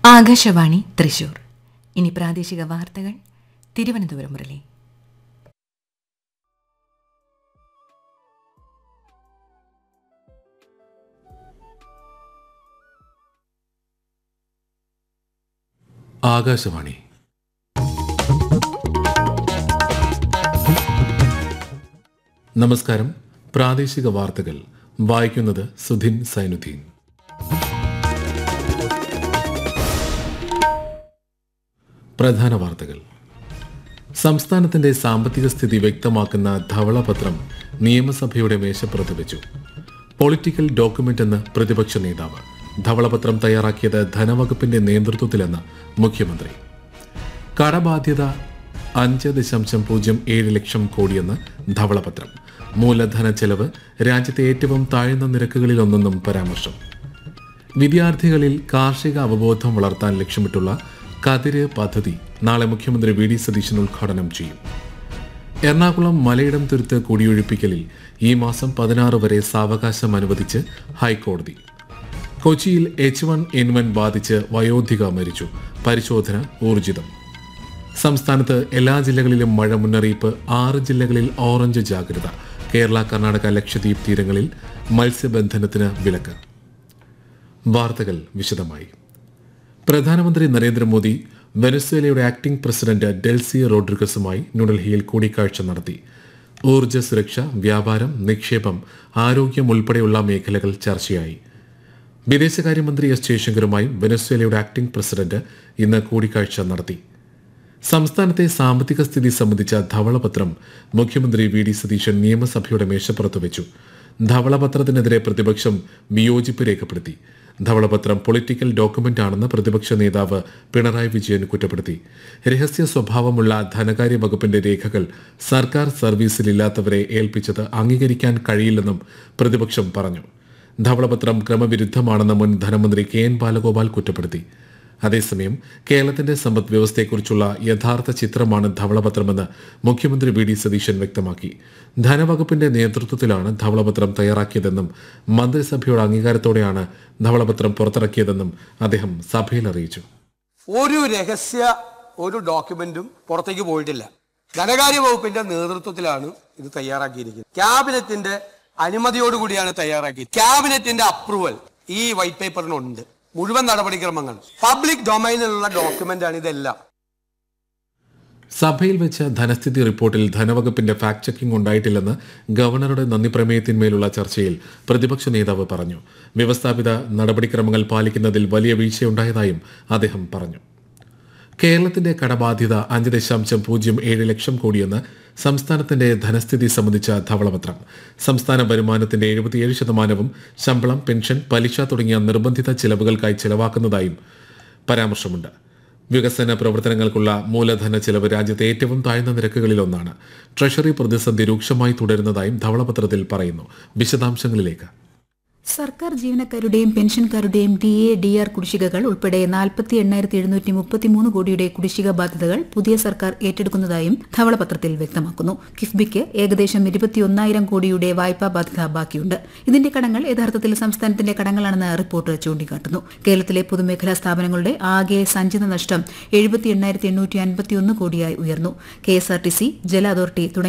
ആകാശവാണി തൃശൂർ ഇനി പ്രാദേശിക വാർത്തകൾ തിരുവനന്തപുരം മുരളി ആകാശവാണി നമസ്കാരം പ്രാദേശിക വാർത്തകൾ വായിക്കുന്നത് സുധിൻ സൈനുദ്ദീൻ പ്രധാന വാർത്തകൾ സംസ്ഥാനത്തിന്റെ സാമ്പത്തിക സ്ഥിതി വ്യക്തമാക്കുന്ന ധവളപത്രം നിയമസഭയുടെ മേശപ്പുറത്ത് വെച്ചു പൊളിറ്റിക്കൽ ഡോക്യുമെന്റ് എന്ന് പ്രതിപക്ഷ നേതാവ് ധവളപത്രം തയ്യാറാക്കിയത് ധനവകുപ്പിന്റെ നേതൃത്വത്തിലെന്ന് മുഖ്യമന്ത്രി കടബാധ്യത അഞ്ച് ദശാംശം പൂജ്യം ഏഴ് ലക്ഷം കോടിയെന്ന് ധവളപത്രം മൂലധന ചെലവ് രാജ്യത്തെ ഏറ്റവും താഴ്ന്ന നിരക്കുകളിലൊന്നെന്നും പരാമർശം വിദ്യാർത്ഥികളിൽ കാർഷിക അവബോധം വളർത്താൻ ലക്ഷ്യമിട്ടുള്ള കതിര് പദ്ധതി നാളെ മുഖ്യമന്ത്രി വി ഡി സതീശൻ ഉദ്ഘാടനം ചെയ്യും എറണാകുളം മലയിടം തുരുത്ത് കുടിയൊഴിപ്പിക്കലിൽ ഈ മാസം പതിനാറ് വരെ സാവകാശം അനുവദിച്ച് ഹൈക്കോടതി കൊച്ചിയിൽ എച്ച് വൺ എൻ വൺ ബാധിച്ച് വയോധിക മരിച്ചു പരിശോധന ഊർജിതം സംസ്ഥാനത്ത് എല്ലാ ജില്ലകളിലും മഴ മുന്നറിയിപ്പ് ആറ് ജില്ലകളിൽ ഓറഞ്ച് ജാഗ്രത കേരള കർണാടക ലക്ഷദ്വീപ് തീരങ്ങളിൽ മത്സ്യബന്ധനത്തിന് വിലക്ക് വാർത്തകൾ വിശദമായി പ്രധാനമന്ത്രി നരേന്ദ്രമോദി വെനസ്വേലയുടെ ആക്ടിംഗ് പ്രസിഡന്റ് ഡെൽസി റോഡ്രിഗസുമായി ന്യൂഡൽഹിയിൽ കൂടിക്കാഴ്ച നടത്തി ഊർജ്ജ സുരക്ഷ വ്യാപാരം നിക്ഷേപം ആരോഗ്യം ഉൾപ്പെടെയുള്ള മേഖലകൾ ചർച്ചയായി വിദേശകാര്യമന്ത്രി എസ് ജയശങ്കറുമായും വെനസ്വേലയുടെ ആക്ടിംഗ് പ്രസിഡന്റ് ഇന്ന് കൂടിക്കാഴ്ച നടത്തി സംസ്ഥാനത്തെ സാമ്പത്തിക സ്ഥിതി സംബന്ധിച്ച ധവളപത്രം മുഖ്യമന്ത്രി വി ഡി സതീശൻ നിയമസഭയുടെ മേശപ്പുറത്ത് വെച്ചു ധവളപത്രത്തിനെതിരെ പ്രതിപക്ഷം വിയോജിപ്പ് രേഖപ്പെടുത്തി ധവളപത്രം പൊളിറ്റിക്കൽ ഡോക്യുമെന്റ് ആണെന്ന് പ്രതിപക്ഷ നേതാവ് പിണറായി വിജയൻ കുറ്റപ്പെടുത്തി രഹസ്യ സ്വഭാവമുള്ള ധനകാര്യ വകുപ്പിന്റെ രേഖകൾ സർക്കാർ സർവീസിലില്ലാത്തവരെ ഏൽപ്പിച്ചത് അംഗീകരിക്കാൻ കഴിയില്ലെന്നും പ്രതിപക്ഷം പറഞ്ഞു ധവളപത്രം ക്രമവിരുദ്ധമാണെന്ന് മുൻ ധനമന്ത്രി കെ എൻ ബാലഗോപാൽ കുറ്റപ്പെടുത്തി അതേസമയം കേരളത്തിന്റെ സമ്പദ് വ്യവസ്ഥയെക്കുറിച്ചുള്ള യഥാർത്ഥ ചിത്രമാണ് ധവളപത്രമെന്ന് മുഖ്യമന്ത്രി വി ഡി സതീശൻ വ്യക്തമാക്കി ധനവകുപ്പിന്റെ നേതൃത്വത്തിലാണ് ധവളപത്രം തയ്യാറാക്കിയതെന്നും മന്ത്രിസഭയുടെ അംഗീകാരത്തോടെയാണ് ധവളപത്രം പുറത്തിറക്കിയതെന്നും അദ്ദേഹം സഭയിൽ അറിയിച്ചു ഒരു രഹസ്യ ഒരു ഡോക്യുമെന്റും പുറത്തേക്ക് പോയിട്ടില്ല ധനകാര്യ വകുപ്പിന്റെ നേതൃത്വത്തിലാണ് ഇത് തയ്യാറാക്കിയിരിക്കുന്നത് ക്യാബിനറ്റിന്റെ അനുമതിയോടുകൂടിയാണ് തയ്യാറാക്കിയത് ക്യാബിനറ്റിന്റെ അപ്രൂവൽ ഈ വൈറ്റ് പേപ്പറിനുണ്ട് മുഴുവൻ നടപടിക്രമങ്ങൾ പബ്ലിക് ഡൊമൈനിലുള്ള ഡോക്യുമെന്റ് ആണ് ഇതെല്ലാം സഭയിൽ വെച്ച് ധനസ്ഥിതി റിപ്പോർട്ടിൽ ധനവകുപ്പിന്റെ ഫാക്ട് ചെക്കിംഗ് ഉണ്ടായിട്ടില്ലെന്ന് ഗവർണറുടെ നന്ദി പ്രമേയത്തിന്മേലുള്ള ചർച്ചയിൽ പ്രതിപക്ഷ നേതാവ് പറഞ്ഞു വ്യവസ്ഥാപിത നടപടിക്രമങ്ങൾ പാലിക്കുന്നതിൽ വലിയ വീഴ്ചയുണ്ടായതായും അദ്ദേഹം പറഞ്ഞു കേരളത്തിന്റെ കടബാധ്യത അഞ്ച് ദശാംശം പൂജ്യം ഏഴ് ലക്ഷം കോടിയെന്ന് സംസ്ഥാനത്തിന്റെ ധനസ്ഥിതി സംബന്ധിച്ച ധവളപത്രം സംസ്ഥാന വരുമാനത്തിന്റെ എഴുപത്തിയേഴ് ശതമാനവും ശമ്പളം പെൻഷൻ പലിശ തുടങ്ങിയ നിർബന്ധിത ചിലവുകൾക്കായി ചെലവാക്കുന്നതായും പരാമർശമുണ്ട് വികസന പ്രവർത്തനങ്ങൾക്കുള്ള മൂലധന ചെലവ് രാജ്യത്തെ ഏറ്റവും താഴ്ന്ന നിരക്കുകളിലൊന്നാണ് ട്രഷറി പ്രതിസന്ധി രൂക്ഷമായി തുടരുന്നതായും ധവളപത്രത്തിൽ പറയുന്നു വിശദാംശങ്ങളിലേക്ക് സർക്കാർ ജീവനക്കാരുടെയും പെൻഷൻകാരുടെയും ഡി എ ഡി ആർ കുടിശ്ശികകൾ ഉൾപ്പെടെ നാൽപ്പത്തി എണ്ണായിരത്തി എഴുന്നൂറ്റി മുപ്പത്തിമൂന്ന് കോടിയുടെ കുടിശ്ശിക ബാധ്യതകൾ പുതിയ സർക്കാർ ഏറ്റെടുക്കുന്നതായും ധവളപത്രത്തിൽ വ്യക്തമാക്കുന്നു കിഫ്ബിക്ക് ഏകദേശം ഇരുപത്തിയൊന്നായിരം കോടിയുടെ വായ്പാ ബാധ്യത ബാക്കിയുണ്ട് ഇതിന്റെ കടങ്ങൾ യഥാർത്ഥത്തിൽ സംസ്ഥാനത്തിന്റെ കടങ്ങളാണെന്ന് റിപ്പോർട്ട് ചൂണ്ടിക്കാട്ടുന്നു കേരളത്തിലെ പൊതുമേഖലാ സ്ഥാപനങ്ങളുടെ ആകെ സഞ്ചിത നഷ്ടം എഴുപത്തി എണ്ണായിരത്തി എണ്ണൂറ്റി അൻപത്തിയൊന്ന് കോടിയായി ഉയർന്നു K S R T C ജല അതോറിറ്റി തുടങ്ങിയ